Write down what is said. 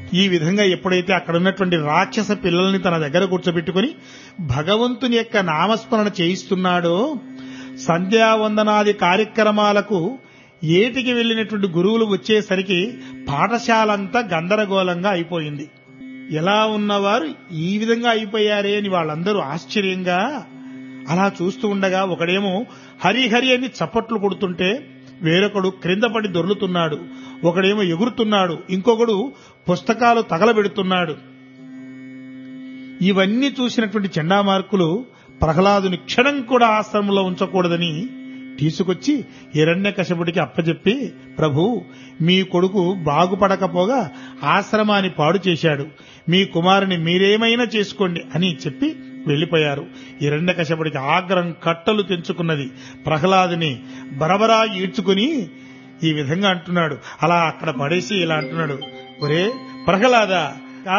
ఈ విధంగా ఎప్పుడైతే అక్కడ ఉన్నటువంటి రాక్షస పిల్లల్ని తన దగ్గర కూర్చోబెట్టుకుని భగవంతుని యొక్క నామస్మరణ చేయిస్తున్నాడో సంధ్యావందనాది కార్యక్రమాలకు ఏటికి వెళ్ళినటువంటి గురువులు వచ్చేసరికి పాఠశాలంతా గందరగోళంగా అయిపోయింది ఎలా ఉన్నవారు ఈ విధంగా అయిపోయారే అని వాళ్ళందరూ ఆశ్చర్యంగా అలా చూస్తూ ఉండగా ఒకడేమో హరి హరి అని చప్పట్లు కొడుతుంటే వేరొకడు క్రింద పడి దొర్లుతున్నాడు ఒకడేమో ఎగురుతున్నాడు ఇంకొకడు పుస్తకాలు తగలబెడుతున్నాడు ఇవన్నీ చూసినటువంటి చండామార్కులు ప్రహ్లాదుని క్షణం కూడా ఆశ్రమంలో ఉంచకూడదని తీసుకొచ్చి హిరణ్య కశపుడికి అప్పచెప్పి ప్రభు మీ కొడుకు బాగుపడకపోగా ఆశ్రమాన్ని పాడు చేశాడు మీ కుమారుని మీరేమైనా చేసుకోండి అని చెప్పి వెళ్లిపోయారు హిరణ్య కశపుడికి ఆగ్రహం కట్టలు తెంచుకున్నది ప్రహ్లాదుని బరబరా ఈడ్చుకుని ఈ విధంగా అంటున్నాడు అలా అక్కడ పడేసి ఇలా అంటున్నాడు ఒరే ప్రహ్లాద